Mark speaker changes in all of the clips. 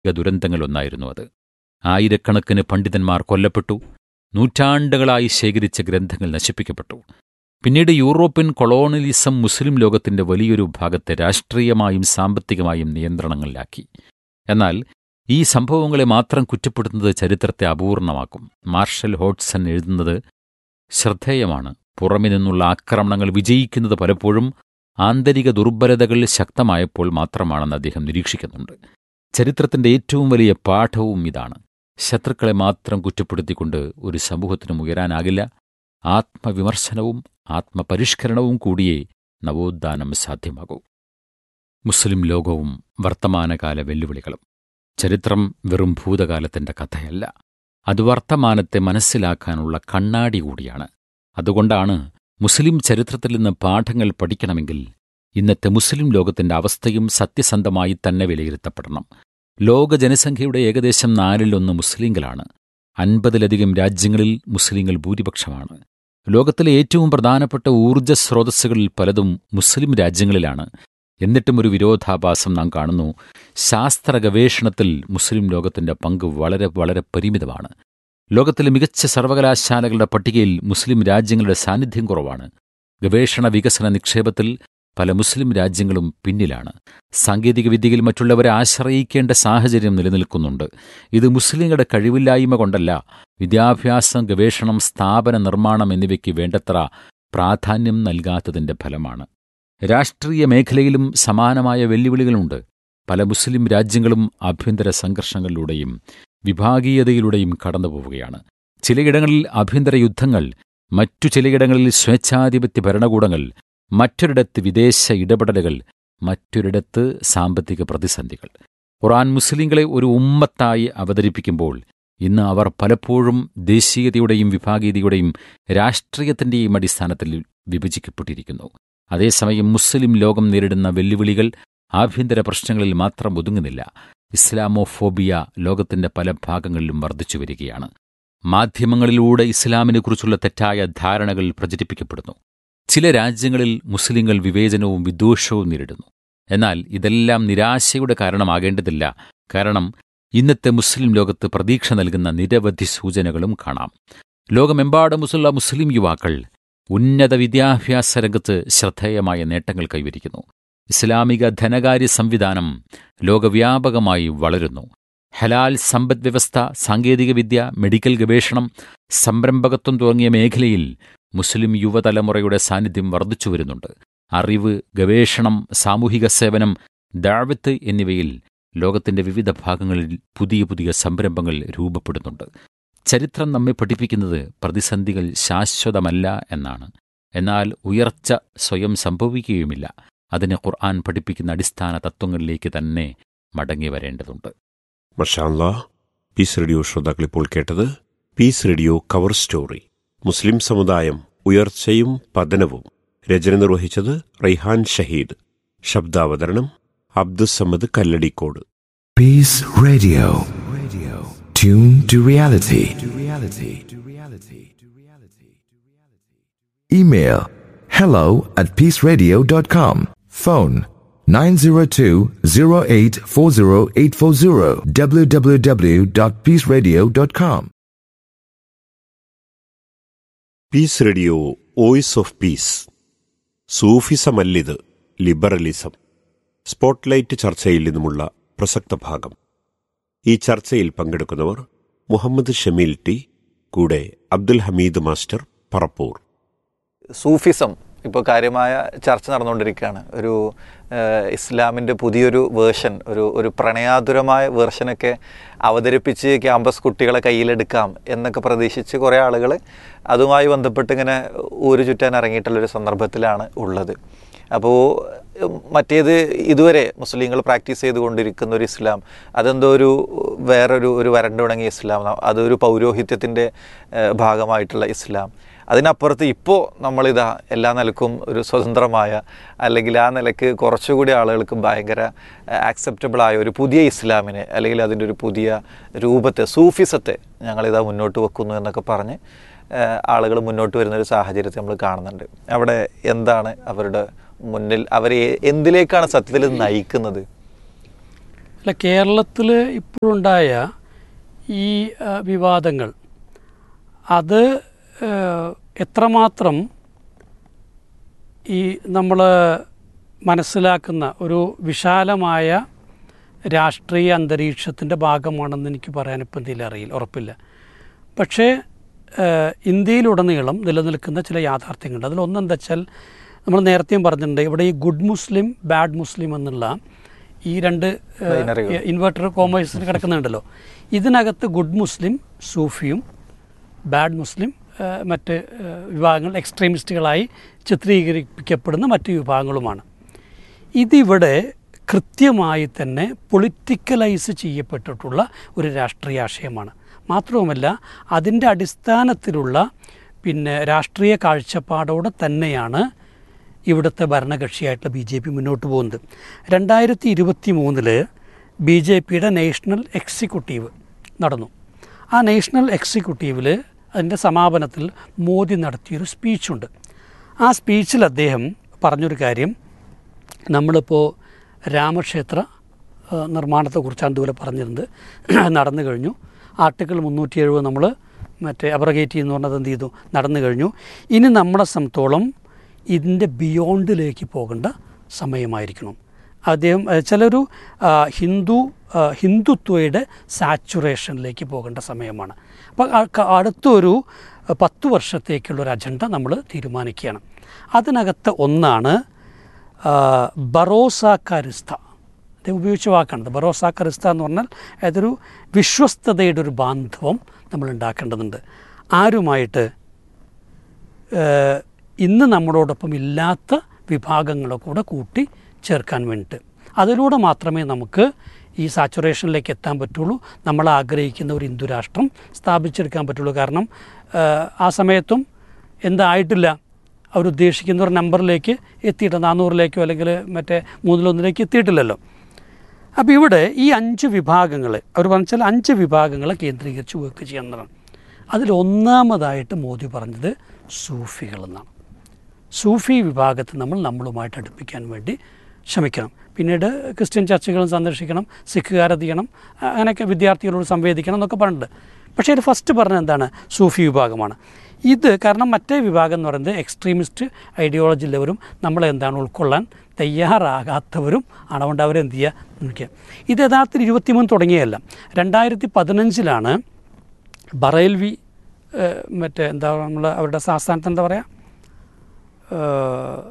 Speaker 1: ദുരന്തങ്ങളൊന്നായിരുന്നു അത് ആയിരക്കണക്കിന് പണ്ഡിതന്മാർ കൊല്ലപ്പെട്ടു നൂറ്റാണ്ടുകളായി ശേഖരിച്ച ഗ്രന്ഥങ്ങൾ നശിപ്പിക്കപ്പെട്ടു പിന്നീട് യൂറോപ്യൻ കൊളോണലിസം മുസ്ലിം ലോകത്തിന്റെ വലിയൊരു ഭാഗത്തെ രാഷ്ട്രീയമായും സാമ്പത്തികമായും നിയന്ത്രണങ്ങളിലാക്കി എന്നാൽ ഈ സംഭവങ്ങളെ മാത്രം കുറ്റപ്പെടുത്തുന്നത് ചരിത്രത്തെ അപൂർണമാക്കും മാർഷൽ ഹോട്ട്സൺ എഴുതുന്നത് ശ്രദ്ധേയമാണ് പുറമെ നിന്നുള്ള ആക്രമണങ്ങൾ വിജയിക്കുന്നത് പലപ്പോഴും ആന്തരിക ദുർബലതകൾ ശക്തമായപ്പോൾ മാത്രമാണെന്ന് അദ്ദേഹം നിരീക്ഷിക്കുന്നുണ്ട് ചരിത്രത്തിന്റെ ഏറ്റവും വലിയ പാഠവും ഇതാണ് ശത്രുക്കളെ മാത്രം കുറ്റപ്പെടുത്തിക്കൊണ്ട് ഒരു സമൂഹത്തിനും ഉയരാനാകില്ല ആത്മവിമർശനവും ആത്മപരിഷ്കരണവും കൂടിയേ നവോത്ഥാനം സാധ്യമാകൂ മുസ്ലിം ലോകവും വർത്തമാനകാല വെല്ലുവിളികളും ചരിത്രം വെറും ഭൂതകാലത്തിന്റെ കഥയല്ല അത് വർത്തമാനത്തെ മനസ്സിലാക്കാനുള്ള കണ്ണാടി കൂടിയാണ് അതുകൊണ്ടാണ് മുസ്ലിം ചരിത്രത്തിൽ നിന്ന് പാഠങ്ങൾ പഠിക്കണമെങ്കിൽ ഇന്നത്തെ മുസ്ലിം ലോകത്തിന്റെ അവസ്ഥയും സത്യസന്ധമായി തന്നെ വിലയിരുത്തപ്പെടണം ലോക ജനസംഖ്യയുടെ ഏകദേശം നാലിലൊന്ന് മുസ്ലിങ്ങളാണ് അൻപതിലധികം രാജ്യങ്ങളിൽ മുസ്ലിങ്ങൾ ഭൂരിപക്ഷമാണ് ലോകത്തിലെ ഏറ്റവും പ്രധാനപ്പെട്ട ഊർജ്ജ സ്രോതസ്സുകളിൽ പലതും മുസ്ലിം രാജ്യങ്ങളിലാണ് എന്നിട്ടും ഒരു വിരോധാഭാസം നാം കാണുന്നു ശാസ്ത്ര ഗവേഷണത്തിൽ മുസ്ലിം ലോകത്തിന്റെ പങ്ക് വളരെ വളരെ പരിമിതമാണ് ലോകത്തിലെ മികച്ച സർവകലാശാലകളുടെ പട്ടികയിൽ മുസ്ലിം രാജ്യങ്ങളുടെ സാന്നിധ്യം കുറവാണ് ഗവേഷണ വികസന നിക്ഷേപത്തിൽ പല മുസ്ലിം രാജ്യങ്ങളും പിന്നിലാണ് സാങ്കേതികവിദ്യയിൽ മറ്റുള്ളവരെ ആശ്രയിക്കേണ്ട സാഹചര്യം നിലനിൽക്കുന്നുണ്ട് ഇത് മുസ്ലിങ്ങളുടെ കഴിവില്ലായ്മ കൊണ്ടല്ല വിദ്യാഭ്യാസം ഗവേഷണം സ്ഥാപന നിർമ്മാണം എന്നിവയ്ക്ക് വേണ്ടത്ര പ്രാധാന്യം നൽകാത്തതിന്റെ ഫലമാണ് രാഷ്ട്രീയ മേഖലയിലും സമാനമായ വെല്ലുവിളികളുണ്ട് പല മുസ്ലിം രാജ്യങ്ങളും ആഭ്യന്തര സംഘർഷങ്ങളിലൂടെയും വിഭാഗീയതയിലൂടെയും കടന്നുപോവുകയാണ് ചിലയിടങ്ങളിൽ ആഭ്യന്തര യുദ്ധങ്ങൾ മറ്റു ചിലയിടങ്ങളിൽ സ്വേച്ഛാധിപത്യ ഭരണകൂടങ്ങൾ മറ്റൊരിടത്ത് വിദേശ ഇടപെടലുകൾ മറ്റൊരിടത്ത് സാമ്പത്തിക പ്രതിസന്ധികൾ ഖുറാൻ മുസ്ലിങ്ങളെ ഒരു ഉമ്മത്തായി അവതരിപ്പിക്കുമ്പോൾ ഇന്ന് അവർ പലപ്പോഴും ദേശീയതയുടെയും വിഭാഗീയതയുടെയും രാഷ്ട്രീയത്തിന്റെയും അടിസ്ഥാനത്തിൽ വിഭജിക്കപ്പെട്ടിരിക്കുന്നു അതേസമയം മുസ്ലിം ലോകം നേരിടുന്ന വെല്ലുവിളികൾ ആഭ്യന്തര പ്രശ്നങ്ങളിൽ മാത്രം ഒതുങ്ങുന്നില്ല ഇസ്ലാമോഫോബിയ ലോകത്തിന്റെ പല ഭാഗങ്ങളിലും വർദ്ധിച്ചു വരികയാണ് മാധ്യമങ്ങളിലൂടെ ഇസ്ലാമിനെക്കുറിച്ചുള്ള തെറ്റായ ധാരണകൾ പ്രചരിപ്പിക്കപ്പെടുന്നു ചില രാജ്യങ്ങളിൽ മുസ്ലിങ്ങൾ വിവേചനവും വിദ്വേഷവും നേരിടുന്നു എന്നാൽ ഇതെല്ലാം നിരാശയുടെ കാരണമാകേണ്ടതില്ല കാരണം ഇന്നത്തെ മുസ്ലിം ലോകത്ത് പ്രതീക്ഷ നൽകുന്ന നിരവധി സൂചനകളും കാണാം ലോകമെമ്പാടുമുള്ള മുസ്ലിം യുവാക്കൾ ഉന്നത വിദ്യാഭ്യാസ രംഗത്ത് ശ്രദ്ധേയമായ നേട്ടങ്ങൾ കൈവരിക്കുന്നു ഇസ്ലാമിക ധനകാര്യ സംവിധാനം ലോകവ്യാപകമായി വളരുന്നു ഹലാൽ സമ്പദ് വ്യവസ്ഥ സാങ്കേതികവിദ്യ മെഡിക്കൽ ഗവേഷണം സംരംഭകത്വം തുടങ്ങിയ മേഖലയിൽ മുസ്ലിം യുവതലമുറയുടെ സാന്നിധ്യം വർദ്ധിച്ചു വരുന്നുണ്ട് അറിവ് ഗവേഷണം സാമൂഹിക സേവനം ദാവത്ത് എന്നിവയിൽ ലോകത്തിന്റെ വിവിധ ഭാഗങ്ങളിൽ പുതിയ പുതിയ സംരംഭങ്ങൾ രൂപപ്പെടുന്നുണ്ട് ചരിത്രം നമ്മെ പഠിപ്പിക്കുന്നത് പ്രതിസന്ധികൾ ശാശ്വതമല്ല എന്നാണ് എന്നാൽ ഉയർച്ച സ്വയം സംഭവിക്കുകയുമില്ല അതിന് ഖുർആൻ പഠിപ്പിക്കുന്ന അടിസ്ഥാന തത്വങ്ങളിലേക്ക് തന്നെ മടങ്ങി വരേണ്ടതുണ്ട്
Speaker 2: മഷാല്ല പീസ് റേഡിയോ ശ്രോതാക്കൾ ഇപ്പോൾ കേട്ടത് peace radio cover story Muslim സമുദായം ഉയർച്ചയും പതനവും രചന നിർവഹിച്ചത് റൈഹാൻ ഷഹീദ് ശബ്ദാവതരണം Abdussamad Kalladikode
Speaker 3: Peace Radio. Radio. Tune to reality. To reality. To reality. To reality. Email hello at peaceradio.com. Phone 902-0840840 www.peaceradio.com.
Speaker 2: Peace radio voice of peace സൂഫിസമല്ലിത് ലിബറലിസം സ്പോട്ട്ലൈറ്റ് ചർച്ചയിൽ നിന്നുമുള്ള പ്രസക്ത ഭാഗം ഈ ചർച്ചയിൽ പങ്കെടുക്കുന്നവർ മുഹമ്മദ് ഷമീൽ ടി കൂടെ അബ്ദുൽ ഹമീദ് മാസ്റ്റർ പറപ്പൂർ
Speaker 4: സൂഫിസം ഇപ്പോൾ കാര്യമായ ചർച്ച നടന്നുകൊണ്ടിരിക്കുകയാണ് ഒരു ഏഹ്, ഇസ്ലാമിൻ്റെ പുതിയൊരു വേർഷൻ ഒരു ഒരു പ്രണയാതുരമായ വേർഷനൊക്കെ അവതരിപ്പിച്ച് ക്യാമ്പസ് കുട്ടികളെ കയ്യിലെടുക്കാം എന്നൊക്കെ പ്രതീക്ഷിച്ച് കുറേ ആളുകൾ അതുമായി ബന്ധപ്പെട്ട് ഇങ്ങനെ ഊരു ചുറ്റാൻ ഇറങ്ങിയിട്ടുള്ളൊരു സന്ദർഭത്തിലാണ് ഉള്ളത് അപ്പോൾ ഉം, മറ്റേത് ഇതുവരെ മുസ്ലിങ്ങൾ പ്രാക്ടീസ് ചെയ്തുകൊണ്ടിരിക്കുന്ന ഒരു ഇസ്ലാം അതെന്തോ ഒരു വേറൊരു ഒരു വരണ്ടുണങ്ങിയ ഇസ്ലാം അതൊരു പൗരോഹിത്യത്തിൻ്റെ ഏഹ്, ഭാഗമായിട്ടുള്ള ഇസ്ലാം അതിനപ്പുറത്ത് ഇപ്പോൾ നമ്മളിതാ എല്ലാ നിലക്കും ഒരു സ്വതന്ത്രമായ അല്ലെങ്കിൽ ആ നിലക്ക് കുറച്ചുകൂടി ആളുകൾക്ക് ഭയങ്കര ആക്സെപ്റ്റബിൾ ആയ ഒരു പുതിയ ഇസ്ലാമിനെ അല്ലെങ്കിൽ അതിൻ്റെ ഒരു പുതിയ രൂപത്തെ സൂഫിസത്തെ ഞങ്ങളിതാ മുന്നോട്ട് വെക്കുന്നു എന്നൊക്കെ പറഞ്ഞ് ആളുകൾ മുന്നോട്ട് വരുന്ന ഒരു സാഹചര്യത്തെ നമ്മൾ കാണുന്നുണ്ട് അവിടെ എന്താണ് അവരുടെ മുന്നിൽ അവരെ എന്തിലേക്കാണ് സത്യത്തിൽ ഇത് നയിക്കുന്നത്
Speaker 5: അല്ല കേരളത്തിൽ ഇപ്പോഴുണ്ടായ ഈ ആ, വിവാദങ്ങൾ അത് ആ, എത്രമാത്രം ഈ നമ്മൾ മനസ്സിലാക്കുന്ന ഒരു വിശാലമായ രാഷ്ട്രീയ അന്തരീക്ഷത്തിൻ്റെ ഭാഗമാണെന്ന് എനിക്ക് പറയാൻ ഇപ്പം എന്തെങ്കിലും അറിയില്ല ഉറപ്പില്ല പക്ഷേ ഏഹ്, ഇന്ത്യയിലുടനീളം നിലനിൽക്കുന്ന ചില യാഥാർത്ഥ്യങ്ങളുണ്ട് അതിലൊന്നെന്താ വെച്ചാൽ നമ്മൾ നേരത്തെയും പറഞ്ഞിട്ടുണ്ട് ഇവിടെ ഈ ഗുഡ് മുസ്ലിം ബാഡ് മുസ്ലിം എന്നുള്ള ഈ രണ്ട്
Speaker 4: Binary-കൾ.
Speaker 5: ഇൻവെർട്ടർ കോമേഴ്സിന് കിടക്കുന്നുണ്ടല്ലോ ഇതിനകത്ത് ഗുഡ് മുസ്ലിം സൂഫിയും ബാഡ് മുസ്ലിം ഏഹ്, മറ്റ് ഏഹ്, വിഭാഗങ്ങൾ എക്സ്ട്രീമിസ്റ്റുകളായി ചിത്രീകരിക്കപ്പെടുന്ന മറ്റ് വിഭാഗങ്ങളുമാണ് ഇതിവിടെ കൃത്യമായി തന്നെ പൊളിറ്റിക്കലൈസ് ചെയ്യപ്പെട്ടിട്ടുള്ള ഒരു രാഷ്ട്രീയ ആശയമാണ് മാത്രവുമല്ല അതിൻ്റെ അടിസ്ഥാനത്തിലുള്ള പിന്നെ രാഷ്ട്രീയ കാഴ്ചപ്പാടോടെ തന്നെയാണ് ഇവിടുത്തെ ഭരണകക്ഷിയായിട്ടുള്ള ബി ജെ പി മുന്നോട്ട് പോകുന്നത് രണ്ടായിരത്തി ഇരുപത്തി മൂന്നില് ബി ജെ പിയുടെ നാഷണൽ എക്സിക്യൂട്ടീവ് നടന്നു ആ നാഷണൽ എക്സിക്യൂട്ടീവിൽ അതിൻ്റെ സമാപനത്തിൽ മോദി നടത്തിയൊരു സ്പീച്ചുണ്ട് ആ സ്പീച്ചിൽ അദ്ദേഹം പറഞ്ഞൊരു കാര്യം നമ്മളിപ്പോൾ രാമക്ഷേത്ര ആ, നിർമ്മാണത്തെക്കുറിച്ചാണ് ഇതുപോലെ പറഞ്ഞിരുന്നത് നടന്നു കഴിഞ്ഞു ആർട്ടിക്കിൾ മുന്നൂറ്റി എഴുപത് നമ്മൾ മറ്റേ അബ്രഗേറ്റ് എന്ന് പറഞ്ഞത് എന്ത് ചെയ്തു നടന്നു കഴിഞ്ഞു ഇനി നമ്മളെ സംബന്ധിച്ചോളം ഇതിൻ്റെ ബിയോണ്ടിലേക്ക് പോകേണ്ട സമയമായിരിക്കണം അദ്ദേഹം ആ, ചിലൊരു ആ, ഹിന്ദു ആ, ഹിന്ദുത്വയുടെ സാച്ചുറേഷനിലേക്ക് പോകേണ്ട സമയമാണ് അപ്പോൾ ആ- ക- അടുത്തൊരു ആ, പത്ത് വർഷത്തേക്കുള്ള ഒരു അജണ്ട നമ്മൾ തീരുമാനിക്കുകയാണ് അതിനകത്ത് ഒന്നാണ് ആ, ബറോസാക്കാരിസ്ഥ അദ്ദേഹം ഉപയോഗിച്ച വാക്കാണത് ബറോസാക്കറിസ്ത എന്ന് പറഞ്ഞാൽ അതൊരു വിശ്വസ്തതയുടെ ഒരു ബാന്ധവം നമ്മൾ ഉണ്ടാക്കേണ്ടതുണ്ട് ആരുമായിട്ട് ഏഹ്, ഇന്ന് നമ്മളോടൊപ്പം ഇല്ലാത്ത വിഭാഗങ്ങളെ കൂടെ കൂട്ടി ചേർക്കാൻ വേണ്ടിയിട്ട് അതിലൂടെ മാത്രമേ നമുക്ക് ഈ സാച്ചുറേഷനിലേക്ക് എത്താൻ പറ്റുള്ളൂ നമ്മൾ ആഗ്രഹിക്കുന്ന ഒരു ഹിന്ദു രാഷ്ട്രം സ്ഥാപിച്ചെടുക്കാൻ പറ്റുള്ളൂ കാരണം ഏഹ്, ആ സമയത്തും എന്തായിട്ടില്ല അവരുദ്ദേശിക്കുന്ന ഒരു നമ്പറിലേക്ക് എത്തിയിട്ട് നാനൂറിലേക്കോ അല്ലെങ്കിൽ മറ്റേ മൂന്നിലൊന്നിലേക്ക് എത്തിയിട്ടില്ലല്ലോ അപ്പോൾ ഇവിടെ ഈ അഞ്ച് വിഭാഗങ്ങൾ അവർ പറഞ്ഞാൽ അഞ്ച് വിഭാഗങ്ങളെ കേന്ദ്രീകരിച്ച് വർക്ക് ചെയ്യുന്നതാണ് അതിൽ ഒന്നാമതായിട്ട് മോദി പറഞ്ഞത് സൂഫികൾ എന്നാണ് സൂഫി വിഭാഗത്തെ നമ്മൾ നമ്മളുമായിട്ട് അടുപ്പിക്കാൻ വേണ്ടി ശ്രമിക്കണം പിന്നീട് ക്രിസ്ത്യൻ ചർച്ചുകളും സന്ദർശിക്കണം സിഖുകാരെ ചെയ്യണം അങ്ങനെയൊക്കെ വിദ്യാർത്ഥികളോട് സംവേദിക്കണം എന്നൊക്കെ പറഞ്ഞിട്ടുണ്ട് പക്ഷേ ഇത് ഫസ്റ്റ് പറഞ്ഞത് എന്താണ് സൂഫി വിഭാഗമാണ് ഇത് കാരണം മറ്റേ വിഭാഗം എന്ന് പറയുന്നത് എക്സ്ട്രീമിസ്റ്റ് ഐഡിയോളജി ഉള്ളവരും നമ്മളെ എന്താണ് ഉൾക്കൊള്ളാൻ തയ്യാറാകാത്തവരും ആണ് അതുകൊണ്ട് അവരെന്ത് ചെയ്യുക നിൽക്കുക ഇത് യഥാർത്ഥത്തിൽ ഇരുപത്തിമൂന്ന് തുടങ്ങിയതല്ല രണ്ടായിരത്തി പതിനഞ്ചിലാണ് ബറേൽവി ഏഹ്, മറ്റേ എന്താ നമ്മൾ അവരുടെ ആസ്ഥാനത്ത് എന്താ പറയുക ഏഹ്,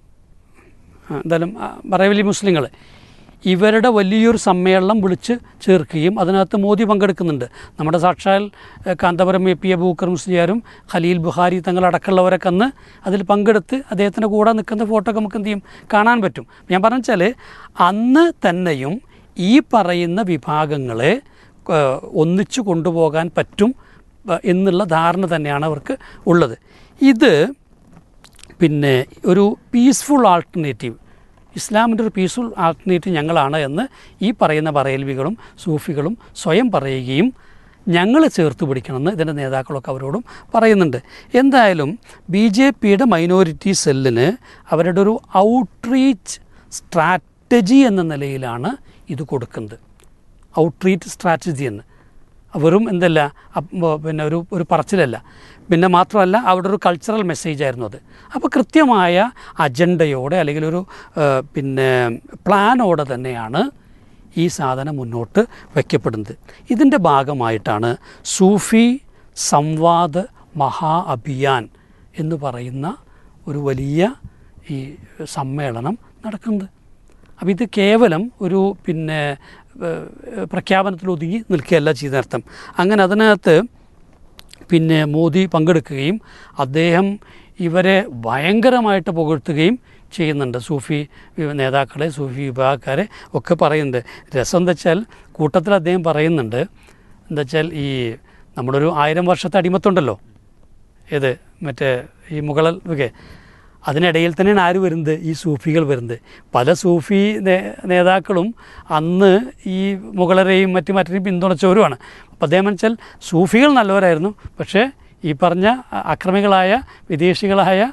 Speaker 5: ആ, എന്തായാലും ആ, ബറേവലി മുസ്ലിങ്ങൾ ഇവരുടെ വലിയൊരു സമ്മേളനം വിളിച്ച് ചേർക്കുകയും അതിനകത്ത് മോദി പങ്കെടുക്കുന്നുണ്ട് നമ്മുടെ സാക്ഷാൽ ഏഹ്, കാന്തപുരം എ പി അബൂക്കർ മുസ്ലിയാരും ഖലീൽ ബുഹാരി തങ്ങളടക്കമുള്ളവരൊക്കെ അന്ന് അതിൽ പങ്കെടുത്ത് അദ്ദേഹത്തിൻ്റെ കൂടെ നിൽക്കുന്ന ഫോട്ടോ ഒക്കെ നമുക്ക് എന്ത് ചെയ്യും കാണാൻ പറ്റും ഞാൻ പറഞ്ഞു വെച്ചാൽ അന്ന് തന്നെയും ഈ പറയുന്ന വിഭാഗങ്ങളെ ഏഹ്, ഒന്നിച്ചു കൊണ്ടുപോകാൻ പറ്റും ഏഹ്, എന്നുള്ള ധാരണ തന്നെയാണ് അവർക്ക് ഉള്ളത് ഇത് പിന്നെ ഒരു പീസ്ഫുൾ ആൾട്ടർനേറ്റീവ് ഇസ്ലാമിൻ്റെ ഒരു പീസ്ഫുൾ ആൾട്ടർനേറ്റീവ് ഞങ്ങളാണ് എന്ന് ഈ പറയുന്ന പറയൽവികളും സൂഫികളും സ്വയം പറയുകയും ഞങ്ങൾ ചേർത്ത് പിടിക്കണമെന്ന് ഇതിൻ്റെ നേതാക്കളൊക്കെ അവരോടും പറയുന്നുണ്ട് എന്തായാലും ബി ജെ പിയുടെ മൈനോറിറ്റി സെല്ലിന് അവരുടെ ഒരു ഔട്ട്റീച്ച് സ്ട്രാറ്റജി എന്ന നിലയിലാണ് ഇത് കൊടുക്കുന്നത് ഔട്ട്റീറ്റ് സ്ട്രാറ്റജി എന്ന് വെറും എന്തല്ല അപ്പ് പിന്നെ ഒരു ഒരു പറച്ചിലല്ല പിന്നെ മാത്രമല്ല അവിടെ ഒരു കൾച്ചറൽ മെസ്സേജ് ആയിരുന്നു അത് അപ്പോൾ കൃത്യമായ അജണ്ടയോടെ അല്ലെങ്കിൽ ഒരു ആ, പിന്നെ പ്ലാനോടെ തന്നെയാണ് ഈ സാധനം മുന്നോട്ട് വയ്ക്കപ്പെടുന്നത് ഇതിൻ്റെ ഭാഗമായിട്ടാണ് സൂഫി സംവാദ് മഹാ അഭിയാൻ എന്ന് പറയുന്ന ഒരു വലിയ ഈ സമ്മേളനം നടക്കുന്നത് അപ്പോൾ ഇത് കേവലം ഒരു പിന്നെ ഏഹ്, പ്രഖ്യാപനത്തിൽ ഒതുങ്ങി നിൽക്കുകയല്ല ചെയ്തർത്ഥം അങ്ങനെ അതിനകത്ത് പിന്നെ മോദി പങ്കെടുക്കുകയും അദ്ദേഹം ഇവരെ ഭയങ്കരമായിട്ട് പുകഴ്ത്തുകയും ചെയ്യുന്നുണ്ട് സൂഫി വി- നേതാക്കളെ സൂഫി വിഭാഗക്കാരെ ഒക്കെ പറയുന്നുണ്ട് രസം എന്താ വെച്ചാൽ കൂട്ടത്തിൽ അദ്ദേഹം പറയുന്നുണ്ട് എന്താ വെച്ചാൽ ഈ നമ്മുടെ ഒരു ആയിരം വർഷത്തെ അടിമത്തുണ്ടല്ലോ ഏത് മറ്റേ ഈ മുഗൾ ഒക്കെ അതിനിടയിൽ തന്നെയാണ് ആര് വരുന്നത് ഈ സൂഫികൾ വരുന്നത് പല സൂഫി നേ- നേതാക്കളും അന്ന് ഈ മുഗളരെയും മറ്റു മറ്റൊരു പിന്തുണച്ചവരുമാണ് അപ്പോൾ അദ്ദേഹം വെച്ചാൽ സൂഫികൾ നല്ലവരായിരുന്നു പക്ഷേ ഈ പറഞ്ഞ അ- അക്രമികളായ വിദേശികളായ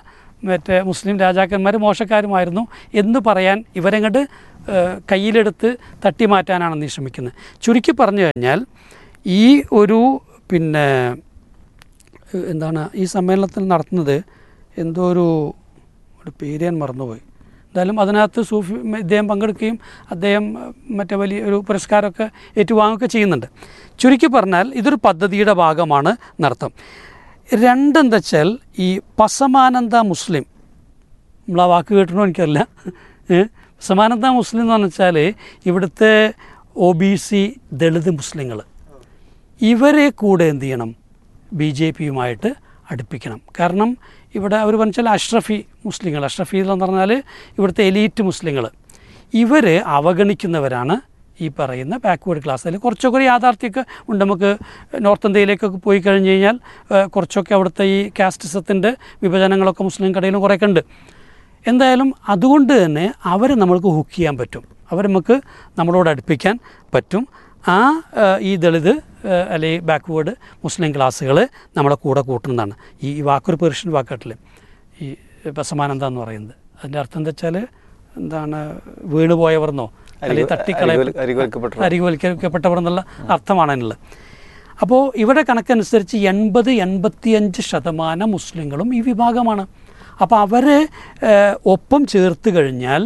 Speaker 5: മറ്റേ മുസ്ലിം രാജാക്കന്മാർ മോശക്കാരുമായിരുന്നു എന്ന് പറയാൻ ഇവരെങ്ങോട്ട് കയ്യിലെടുത്ത് തട്ടി മാറ്റാനാണ് നീ ശ്രമിക്കുന്നത് ചുരുക്കി പറഞ്ഞു കഴിഞ്ഞാൽ ഈ ഒരു പിന്നെ ഏഹ് എന്താണ് ഈ സമ്മേളനത്തിൽ നടത്തുന്നത് എന്തോ ഒരു ഒരു പേര് ഞാൻ മറന്നുപോയി എന്തായാലും അതിനകത്ത് സൂഫി ഇദ്ദേഹം പങ്കെടുക്കുകയും അദ്ദേഹം ഏഹ്, മറ്റേ വലിയ ഒരു പുരസ്കാരമൊക്കെ ഏറ്റുവാങ്ങുകയൊക്കെ ചെയ്യുന്നുണ്ട് ചുരുക്കി പറഞ്ഞാൽ ഇതൊരു പദ്ധതിയുടെ ഭാഗമാണ് നടത്തം രണ്ടെന്താ വെച്ചാൽ ഈ പസമാനന്ദ മുസ്ലിം നമ്മൾ ആ വാക്ക് കേട്ടിട്ടോ എനിക്കറിയില്ല ഏ? സമാനത മുസ്ലിം എന്ന് വെച്ചാൽ ഇവിടുത്തെ ഒ ബി സി ദളിത് മുസ്ലിങ്ങൾ ഇവരെ കൂടെ എന്ത് ചെയ്യണം ബി ജെ പിയുമായിട്ട് അടുപ്പിക്കണം കാരണം ഇവിടെ അവർ പറഞ്ഞാൽ അഷ്റഫി മുസ്ലിങ്ങൾ അഷ്റഫി എന്ന് പറഞ്ഞാൽ ഇവിടുത്തെ എലീറ്റ് മുസ്ലിങ്ങൾ ഇവർ അവഗണിക്കുന്നവരാണ് ഈ പറയുന്ന ബാക്ക്വേർഡ് ക്ലാസ് അതിൽ കുറച്ചൊക്കെ ഒരു യാഥാർത്ഥ്യമൊക്കെ ഉണ്ട് നമുക്ക് നോർത്ത് ഇന്ത്യയിലേക്കൊക്കെ പോയി കഴിഞ്ഞ് കഴിഞ്ഞാൽ ഏഹ്, കുറച്ചൊക്കെ അവിടുത്തെ ഈ കാസ്റ്റിസത്തിൻ്റെ വിഭജനങ്ങളൊക്കെ മുസ്ലിം കടയിലും കുറേയൊക്കെ ഉണ്ട് എന്തായാലും അതുകൊണ്ട് തന്നെ അവരെ നമ്മൾക്ക് ഹുക്ക് ചെയ്യാൻ പറ്റും അവരെ നമുക്ക് നമ്മളോട് അടുപ്പിക്കാൻ പറ്റും ആ ഏഹ്, ഈ ദളിത് ഏഹ്, അല്ലെങ്കിൽ ബാക്ക്വേർഡ് മുസ്ലിം ക്ലാസ്സുകൾ നമ്മളെ കൂടെ കൂട്ടുന്നതാണ് ഈ ഈ വാക്കൊരു പേർഷ്യൻ വാക്കാട്ടില്ലേ ഈ ബസമാനന്ദ എന്ന് പറയുന്നത് അതിൻ്റെ അർത്ഥം എന്താ വെച്ചാൽ എന്താണ് വീണ് പോയവർന്നോ അല്ലെങ്കിൽ
Speaker 4: അരികു-
Speaker 5: തട്ടിക്കളയ
Speaker 4: അരികുവൽ- അരികുവൽക്കപ്പെട്ടവർ.
Speaker 5: അരികുവൽക്കരിക്കപ്പെട്ടവർ എന്നുള്ള അർത്ഥമാണ് അതിനുള്ളത് അപ്പോൾ ഇവിടെ കണക്കനുസരിച്ച് എൺപത് എൺപത്തിയഞ്ച് ശതമാനം മുസ്ലിങ്ങളും ഈ വിഭാഗമാണ് അപ്പോൾ അവരെ ഏഹ്, ഒപ്പം ചേർത്ത് കഴിഞ്ഞാൽ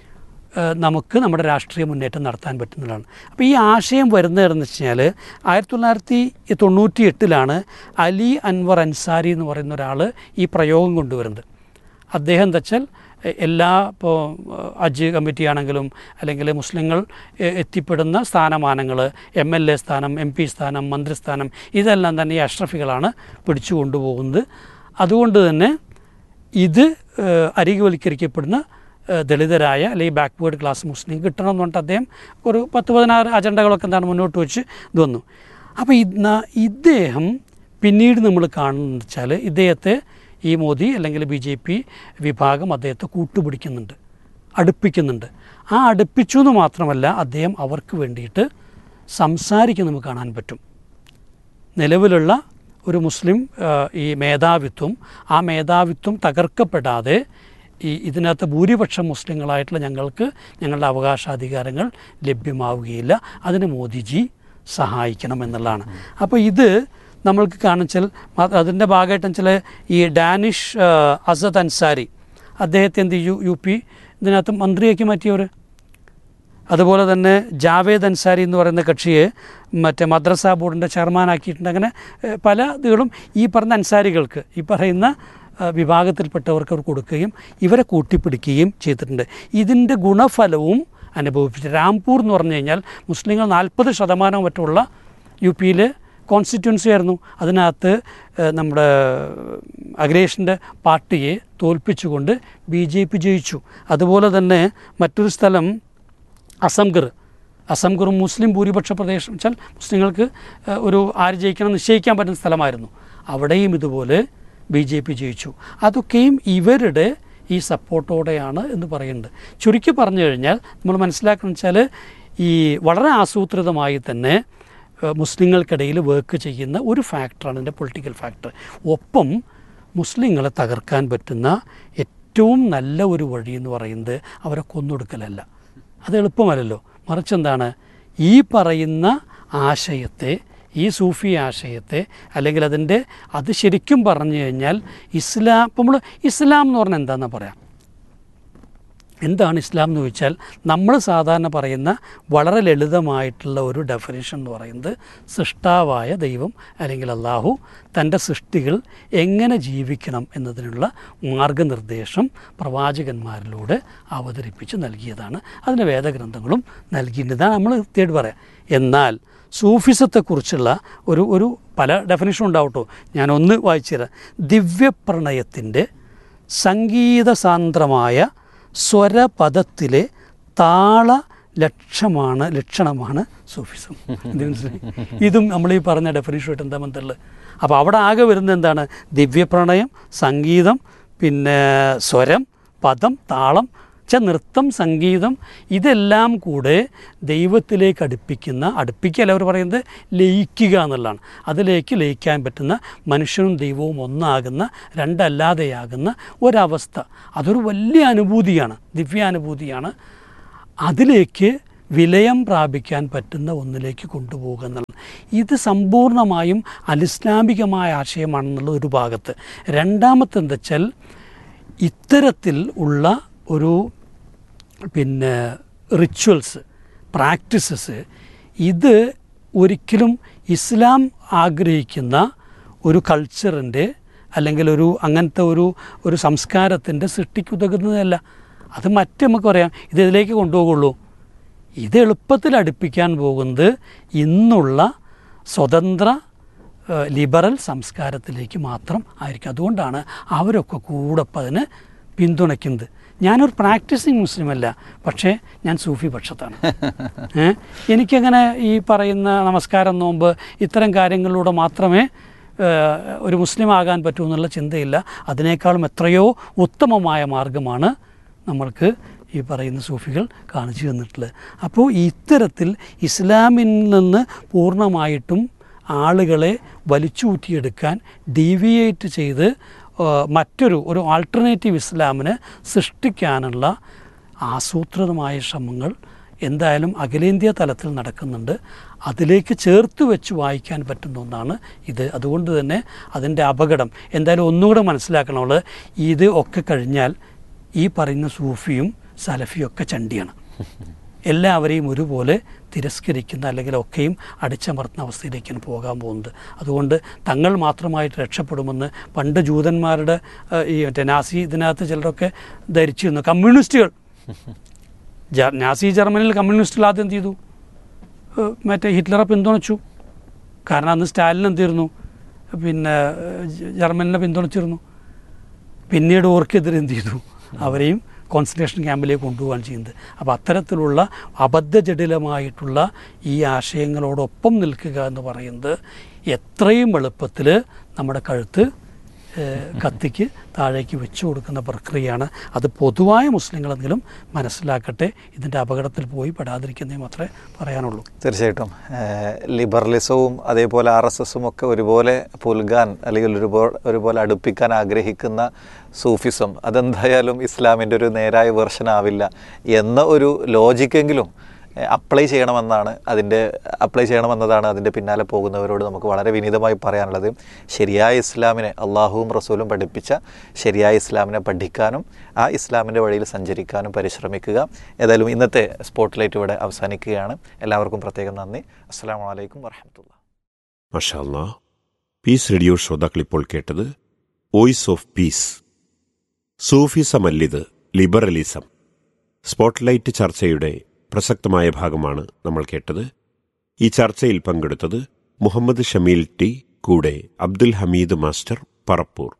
Speaker 5: ഏഹ്, നമുക്ക് നമ്മുടെ രാഷ്ട്രീയ മുന്നേറ്റം നടത്താൻ പറ്റുന്നതാണ് അപ്പോൾ ഈ ആശയം വരുന്നതെന്ന് വെച്ച് കഴിഞ്ഞാൽ ആയിരത്തി തൊള്ളായിരത്തി തൊണ്ണൂറ്റി എട്ടിലാണ് അലി അൻവർ അൻസാരി എന്ന് പറയുന്ന ഒരാൾ ഈ പ്രയോഗം കൊണ്ടുവരുന്നത് അദ്ദേഹം എന്താ വെച്ചാൽ എ- എല്ലാ ഇപ്പോൾ അജ് കമ്മിറ്റി ആണെങ്കിലും അല്ലെങ്കിൽ മുസ്ലിങ്ങൾ എ- എത്തിപ്പെടുന്ന സ്ഥാനമാനങ്ങൾ എം എൽ എ സ്ഥാനം എം പി സ്ഥാനം മന്ത്രിസ്ഥാനം ഇതെല്ലാം തന്നെ ഈ അഷ്റഫികളാണ് പിടിച്ചു കൊണ്ടുപോകുന്നത് അതുകൊണ്ട് തന്നെ ഇത് ഏഹ്, അരികുവൽക്കരിക്കപ്പെടുന്ന ഏഹ്, ദളിതരായ അല്ലെങ്കിൽ ബാക്ക്വേർഡ് ക്ലാസ് മുസ്ലിം കിട്ടണം എന്ന് പറഞ്ഞിട്ട് അദ്ദേഹം ഒരു പത്ത് പതിനാറ് അജണ്ടകളൊക്കെ എന്താണ് മുന്നോട്ട് വെച്ച് ഇത് വന്നു അപ്പോൾ ഇന്ന് ഇദ്ദേഹം പിന്നീട് നമ്മൾ കാണുന്നത് വെച്ചാൽ ഇദ്ദേഹത്തെ ഈ മോദി അല്ലെങ്കിൽ ബി ജെ പി വിഭാഗം അദ്ദേഹത്തെ കൂട്ടുപിടിക്കുന്നുണ്ട് അടുപ്പിക്കുന്നുണ്ട് ആ അടുപ്പിച്ചു എന്ന് മാത്രമല്ല അദ്ദേഹം അവർക്ക് വേണ്ടിയിട്ട് സംസാരിക്കുന്ന നമുക്ക് കാണാൻ പറ്റും നിലവിലുള്ള ഒരു മുസ്ലിം ആ, ഈ മേധാവിത്വം ആ മേധാവിത്വം തകർക്കപ്പെടാതെ ഈ ഇതിനകത്ത് ഭൂരിപക്ഷം മുസ്ലിങ്ങളായിട്ടുള്ള ഞങ്ങൾക്ക് ഞങ്ങളുടെ അവകാശാധികാരങ്ങൾ ലഭ്യമാവുകയില്ല അതിന് മോദിജി സഹായിക്കണം എന്നുള്ളതാണ് അപ്പോൾ ഇത് നമ്മൾക്ക് കാണിച്ചാൽ അതിൻ്റെ ഭാഗമായിട്ട് വെച്ചാൽ ഈ ഡാനിഷ് ആ, അസദ് അൻസാരി അദ്ദേഹത്തെ എന്ത് യു യു പി ഇതിനകത്ത് മന്ത്രിയാക്കി മാറ്റിയവർ അതുപോലെ തന്നെ ജാവേദ് അൻസാരി എന്ന് പറയുന്ന കക്ഷിയെ മറ്റേ മദ്രസ ബോർഡിൻ്റെ ചെയർമാനാക്കിയിട്ടുണ്ട് അങ്ങനെ ഏഹ്, പല ഇതുകളും ഈ പറഞ്ഞ അൻസാരികൾക്ക് ഈ പറയുന്ന ആ, വിഭാഗത്തിൽപ്പെട്ടവർക്ക് അവർ കൊടുക്കുകയും ഇവരെ കൂട്ടിപ്പിടിക്കുകയും ചെയ്തിട്ടുണ്ട് ഇതിൻ്റെ ഗുണഫലവും അനുഭവിപ്പിച്ചു രാംപൂർ എന്ന് പറഞ്ഞു കഴിഞ്ഞാൽ മുസ്ലിങ്ങൾ നാൽപ്പത് ശതമാനം മറ്റുള്ള യു പിയിലെ കോൺസ്റ്റിറ്റ്യുവൻസി ആയിരുന്നു അതിനകത്ത് ഏഹ്, നമ്മുടെ അഖിലേഷിൻ്റെ പാർട്ടിയെ തോൽപ്പിച്ചുകൊണ്ട് ബി ജെ പി ജയിച്ചു അതുപോലെ തന്നെ മറ്റൊരു സ്ഥലം അസംഗർ അസംഗറും മുസ്ലിം ഭൂരിപക്ഷ പ്രദേശം വെച്ചാൽ മുസ്ലിങ്ങൾക്ക് ഏഹ്, ഒരു ആര് ജയിക്കണം നിശ്ചയിക്കാൻ പറ്റുന്ന സ്ഥലമായിരുന്നു അവിടെയും ഇതുപോലെ ബി ജെ പി ജയിച്ചു അതൊക്കെയും ഇവരുടെ ഈ സപ്പോർട്ടോടെയാണ് എന്ന് പറയുന്നുണ്ട് ചുരുക്കി പറഞ്ഞു കഴിഞ്ഞാൽ നമ്മൾ മനസ്സിലാക്കണം വെച്ചാൽ ഈ വളരെ ആസൂത്രിതമായി തന്നെ ഏഹ്, മുസ്ലിങ്ങൾക്കിടയിൽ വർക്ക് ചെയ്യുന്ന ഒരു ഫാക്ടറാണ് ഇതിൻ്റെ പൊളിറ്റിക്കൽ ഫാക്ടർ ഒപ്പം മുസ്ലിങ്ങളെ തകർക്കാൻ പറ്റുന്ന ഏറ്റവും നല്ല ഒരു വഴി എന്ന് പറയുന്നത് അവരെ കൊന്നൊടുക്കലല്ല അത് എളുപ്പമല്ലല്ലോ മറിച്ച് എന്താണ് ഈ പറയുന്ന ആശയത്തെ ഈ സൂഫി ആശയത്തെ അല്ലെങ്കിൽ അതിൻ്റെ അത് ശരിക്കും പറഞ്ഞു കഴിഞ്ഞാൽ ഇസ്ലാം ഇപ്പം നമ്മൾ ഇസ്ലാം എന്ന് പറഞ്ഞാൽ എന്താണെന്ന് പറയാം എന്താണ് ഇസ്ലാം എന്ന് ചോദിച്ചാൽ നമ്മൾ സാധാരണ പറയുന്ന വളരെ ലളിതമായിട്ടുള്ള ഒരു ഡെഫിനേഷൻ എന്ന് പറയുന്നത് സൃഷ്ടാവായ ദൈവം അല്ലെങ്കിൽ അള്ളാഹു തൻ്റെ സൃഷ്ടികൾ എങ്ങനെ ജീവിക്കണം എന്നതിനുള്ള മാർഗനിർദ്ദേശം പ്രവാചകന്മാരിലൂടെ അവതരിപ്പിച്ച് നൽകിയതാണ് അതിന് വേദഗ്രന്ഥങ്ങളും നൽകിയിട്ടുണ്ട് നമ്മൾ തേടി പറയാം എന്നാൽ സൂഫിസത്തെക്കുറിച്ചുള്ള ഒരു ഒരു പല ഡെഫിനേഷൻ ഉണ്ടാവട്ടോ ഞാനൊന്ന് വായിച്ചു തരാം ദിവ്യപ്രണയത്തിൻ്റെ സംഗീതസാന്ദ്രമായ സ്വരപദത്തിലെ താള ലക്ഷമാണ് ലക്ഷണമാണ് സൂഫിസം ഇത് മനസ്സിലായി? ഇതും നമ്മൾ ഈ പറഞ്ഞ ഡെഫിനേഷനായിട്ട് എന്താ ബന്ധമുള്ളത് അപ്പോൾ അവിടെ ആകെ വരുന്നത് എന്താണ് ദിവ്യപ്രണയം സംഗീതം പിന്നെ സ്വരം പദം താളം വെച്ചാൽ നൃത്തം സംഗീതം ഇതെല്ലാം കൂടെ ദൈവത്തിലേക്ക് അടുപ്പിക്കുന്ന അടുപ്പിക്കല്ല അവർ പറയുന്നത് ലയിക്കുക എന്നുള്ളതാണ് അതിലേക്ക് ലയിക്കാൻ പറ്റുന്ന മനുഷ്യനും ദൈവവും ഒന്നാകുന്ന രണ്ടല്ലാതെയാകുന്ന ഒരവസ്ഥ അതൊരു വലിയ അനുഭൂതിയാണ് ദിവ്യാനുഭൂതിയാണ് അതിലേക്ക് വിലയം പ്രാപിക്കാൻ പറ്റുന്ന ഒന്നിലേക്ക് കൊണ്ടുപോകുക എന്നുള്ളത് ഇത് സമ്പൂർണ്ണമായും അലിസ്ലാമികമായ ആശയമാണെന്നുള്ള ഒരു ഭാഗത്ത് രണ്ടാമത്തെ എന്താ വെച്ചാൽ ഇത്തരത്തിൽ ഉള്ള ഒരു പിന്നെ റിച്വൽസ് പ്രാക്ടീസസ് ഇത് ഒരിക്കലും ഇസ്ലാം ആഗ്രഹിക്കുന്ന ഒരു കൾച്ചറിൻ്റെ അല്ലെങ്കിൽ ഒരു അങ്ങനത്തെ ഒരു ഒരു സംസ്കാരത്തിൻ്റെ സൃഷ്ടിക്കുതകുന്നതല്ല അത് മറ്റ് നമുക്ക് പറയാം ഇത് ഇതിലേക്ക് കൊണ്ടുപോകുള്ളൂ ഇത് എളുപ്പത്തിൽ അടുപ്പിക്കാൻ പോകുന്നത് ഇന്നുള്ള സ്വതന്ത്ര ഏഹ്, ലിബറൽ സംസ്കാരത്തിലേക്ക് മാത്രം ആയിരിക്കും അതുകൊണ്ടാണ് അവരൊക്കെ കൂടെ ഇപ്പം അതിന് പിന്തുണയ്ക്കുന്നത് ഞാനൊരു പ്രാക്ടീസിങ് മുസ്ലിമല്ല പക്ഷേ ഞാൻ സൂഫി പക്ഷത്താണ് ഏ? എനിക്കങ്ങനെ ഈ പറയുന്ന നമസ്കാരം നോമ്പ് ഇത്തരം കാര്യങ്ങളിലൂടെ മാത്രമേ ഏഹ്, ഒരു മുസ്ലിം ആകാൻ പറ്റൂ എന്നുള്ള ചിന്തയില്ല അതിനേക്കാളും എത്രയോ ഉത്തമമായ മാർഗമാണ് നമ്മൾക്ക് ഈ പറയുന്ന സൂഫികൾ കാണിച്ചു തന്നിട്ടുള്ളത് അപ്പോൾ ഇത്തരത്തിൽ ഇസ്ലാമിൽ നിന്ന് പൂർണ്ണമായിട്ടും ആളുകളെ വലിച്ചൂറ്റിയെടുക്കാൻ ഡീവിയേറ്റ് ചെയ്ത് ആ, മറ്റൊരു ഒരു ആൾട്ടർനേറ്റീവ് ഇസ്ലാമിനെ സൃഷ്ടിക്കാനുള്ള ആസൂത്രിതമായ ശ്രമങ്ങൾ എന്തായാലും അഖിലേന്ത്യാ തലത്തിൽ നടക്കുന്നുണ്ട് അതിലേക്ക് ചേർത്ത് വെച്ച് വായിക്കാൻ പറ്റുന്ന ഒന്നാണ് ഇത് അതുകൊണ്ട് തന്നെ അതിൻ്റെ അപകടം എന്തായാലും ഒന്നുകൂടെ മനസ്സിലാക്കണമുള്ളത് ഇത് ഒക്കെ കഴിഞ്ഞാൽ ഈ പറയുന്ന സൂഫിയും സലഫിയും ഒക്കെ ചണ്ടിയാണ് എല്ലാവരെയും ഒരുപോലെ തിരസ്കരിക്കുന്ന അല്ലെങ്കിൽ ഒക്കെയും അടിച്ചമർത്തുന്ന അവസ്ഥയിലേക്കാണ് പോകാൻ പോകുന്നത് അതുകൊണ്ട് തങ്ങൾ മാത്രമായിട്ട് രക്ഷപ്പെടുമെന്ന് പണ്ട് ജൂതന്മാരുടെ ഏഹ്, ഈ മറ്റേ നാസി ഇതിനകത്ത് ചിലരൊക്കെ ധരിച്ചിരുന്നു കമ്മ്യൂണിസ്റ്റുകൾ ജ- നാസി ജർമ്മനിയിൽ കമ്മ്യൂണിസ്റ്റുകൾ ആദ്യം എന്ത് ചെയ്തു ഏഹ്, മറ്റേ ഹിറ്റ്ലറെ പിന്തുണച്ചു കാരണം അന്ന് സ്റ്റാലിൻ എന്തിരുന്നു പിന്നെ ഏഹ്, ജ- ജർമ്മനിനെ പിന്തുണച്ചിരുന്നു പിന്നീട് ഓർക്കെതിരെ എന്ത് ചെയ്തു അവരെയും കോൺസെൻട്രേഷൻ ക്യാമ്പിലേക്ക് കൊണ്ടുപോകാൻ ചെയ്യുന്നത് അപ്പോൾ അത്തരത്തിലുള്ള അബദ്ധജടിലമായിട്ടുള്ള ഈ ആശയങ്ങളോടൊപ്പം നിൽക്കുക എന്ന് പറയുന്നത് എത്രയും എളുപ്പത്തിൽ നമ്മുടെ കഴുത്ത് ഏഹ്, കത്തിക്ക് താഴേക്ക് വെച്ചു കൊടുക്കുന്ന പ്രക്രിയയാണ് അത് പൊതുവായ മുസ്ലിങ്ങളെങ്കിലും മനസ്സിലാക്കട്ടെ ഇതിൻ്റെ അപകടത്തിൽ പോയി പെടാതിരിക്കുന്നേ മാത്രമേ പറയാനുള്ളൂ
Speaker 4: തീർച്ചയായിട്ടും ഏഹ് ലിബറലിസവും അതേപോലെ ആർ എസ് എസും ഒക്കെ ഒരുപോലെ പുൽകാൻ അല്ലെങ്കിൽ ഒരുപോലെ ഒരുപോലെ അടുപ്പിക്കാൻ ആഗ്രഹിക്കുന്ന സൂഫിസം അതെന്തായാലും ഇസ്ലാമിൻ്റെ ഒരു നേരായ വെർഷൻ ആവില്ല എന്ന ഒരു ലോജിക്കെങ്കിലും അപ്ലൈ ചെയ്യണമെന്നാണ് അതിൻ്റെ അപ്ലൈ ചെയ്യണമെന്നതാണ് അതിൻ്റെ പിന്നാലെ പോകുന്നവരോട് നമുക്ക് വളരെ വിനീതമായി പറയാനുള്ളത് ശരിയായ ഇസ്ലാമിനെ അള്ളാഹുവും റസൂലും പഠിപ്പിച്ച ശരിയായ ഇസ്ലാമിനെ പഠിക്കാനും ആ ഇസ്ലാമിൻ്റെ വഴിയിൽ സഞ്ചരിക്കാനും പരിശ്രമിക്കുക ഏതായാലും ഇന്നത്തെ സ്പോട്ട്ലൈറ്റ് ഇവിടെ അവസാനിക്കുകയാണ് എല്ലാവർക്കും പ്രത്യേകം നന്ദി അസ്സാം വലൈക്കും വർഹമത്തുള്ള
Speaker 2: മഷാല്ല പീസ് റേഡിയോ ശ്രോതാക്കൾ ഇപ്പോൾ കേട്ടത് വോയിസ് ഓഫ് പീസ് സൂഫിസമല്ലിത് ലിബറലിസം സ്പോട്ട്ലൈറ്റ് ചർച്ചയുടെ പ്രസക്തമായ ഭാഗമാണ് നമ്മൾ കേട്ടത് ഈ ചർച്ചയിൽ പങ്കെടുത്തത് മുഹമ്മദ് ഷമീൽ ടി കൂടെ അബ്ദുൽ ഹമീദ് മാസ്റ്റർ പറപ്പൂർ